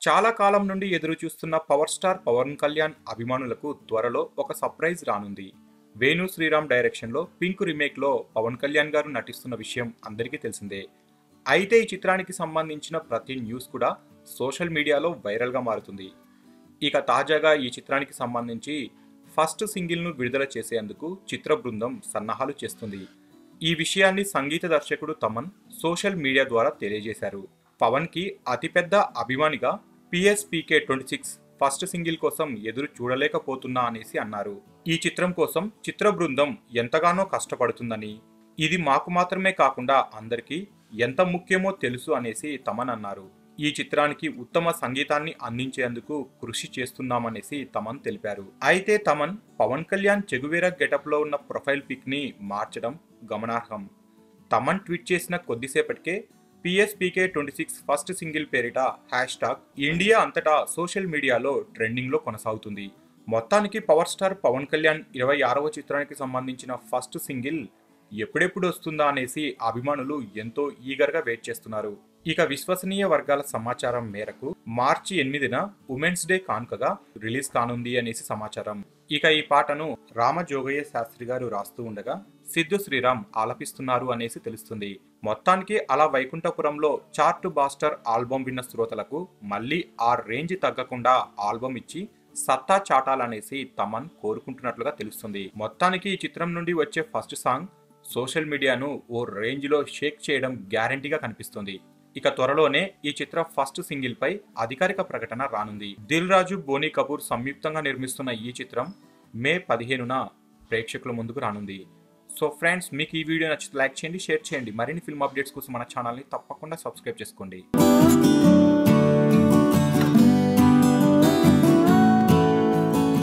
చాలా కాలం నుండి ఎదురు చూస్తున్న పవర్ స్టార్ పవన్ కళ్యాణ్ అభిమానులకు త్వరలో ఒక సర్ప్రైజ్ రానుంది వేణు శ్రీరామ్ డైరెక్షన్లో పింక్ రీమేక్లో పవన్ కళ్యాణ్ గారు నటిస్తున్న విషయం అందరికీ తెలిసిందే అయితే ఈ చిత్రానికి సంబంధించిన ప్రతి న్యూస్ కూడా సోషల్ మీడియాలో వైరల్గా మారుతుంది ఇక తాజాగా ఈ చిత్రానికి సంబంధించి ఫస్ట్ సింగిల్ను విడుదల చేసేందుకు చిత్ర బృందం సన్నాహాలు చేస్తుంది ఈ విషయాన్ని సంగీత దర్శకుడు తమన్ సోషల్ మీడియా ద్వారా తెలియజేశారు పవన్కి అతిపెద్ద అభిమానిగా PSPK twenty six first single కోసం ఎదురు చూడలేకపోతున్నా అనేసి అన్నారు ఈ చిత్రం కోసం చిత్ర బృందం ఎంతగానో కష్టపడుతుందని ఇది మాకు మాత్రమే కాకుండా అందరికీ ఎంత ముఖ్యమో తెలుసు అనేసి తమన్ అన్నారు ఈ చిత్రానికి ఉత్తమ సంగీతాన్ని అందించేందుకు కృషి చేస్తున్నామనేసి తమన్ తెలిపారు అయితే తమన్ పవన్ కళ్యాణ్ చెగువేరా గెటప్ లో ఉన్న ప్రొఫైల్ పిక్ ని మార్చడం గమనార్హం తమన్ ట్వీట్ చేసిన కొద్దిసేపటికే PSPK twenty six first single పేరిట హ్యాష్ టాగ్ ఇండియా అంతటా సోషల్ మీడియాలో ట్రెండింగ్ లో కొనసాగుతుంది మొత్తానికి పవర్ స్టార్ పవన్ కళ్యాణ్ ఇరవై ఆరవ చిత్రానికి సంబంధించిన ఫస్ట్ సింగిల్ ఎప్పుడెప్పుడు వస్తుందా అనేసి అభిమానులు ఎంతో ఈగర్గా వెయిట్ చేస్తున్నారు ఇక విశ్వసనీయ వర్గాల సమాచారం మేరకు మార్చి ఎనిమిదిన ఉమెన్స్ డే కానుకగా రిలీజ్ కానుంది అనేసి సమాచారం ఇక ఈ పాటను రామజోగయ్య శాస్త్రి గారు రాస్తూ ఉండగా సిద్ధు శ్రీరామ్ ఆలపిస్తున్నారు అనేసి తెలుస్తుంది మొత్తానికి అలా వైకుంఠపురంలో చార్ట్ బాస్టర్ ఆల్బమ్ విన్న శ్రోతలకు మళ్ళీ ఆ రేంజ్ తగ్గకుండా ఆల్బమ్ ఇచ్చి సత్తా చాటాలనేసి తమన్ కోరుకుంటున్నట్లుగా తెలుస్తుంది మొత్తానికి ఈ చిత్రం నుండి వచ్చే ఫస్ట్ సాంగ్ సోషల్ మీడియాను ఓ రేంజ్ లో షేక్ చేయడం గ్యారంటీగా కనిపిస్తుంది ఇక త్వరలోనే ఈ చిత్ర ఫస్ట్ సింగిల్ పై అధికారిక ప్రకటన రానుంది దిల్ రాజు బోనీ కపూర్ సంయుక్తంగా నిర్మిస్తున్న ఈ చిత్రం మే పదిహేనున ప్రేక్షకుల ముందుకు రానుంది సో ఫ్రెండ్స్ మీకు ఈ వీడియో నచ్చితే లైక్ చేయండి షేర్ చేయండి మరిన్ని ఫిల్మ్ అప్డేట్స్ కోసం మన ఛానల్ని తప్పకుండా సబ్స్క్రైబ్ చేసుకోండి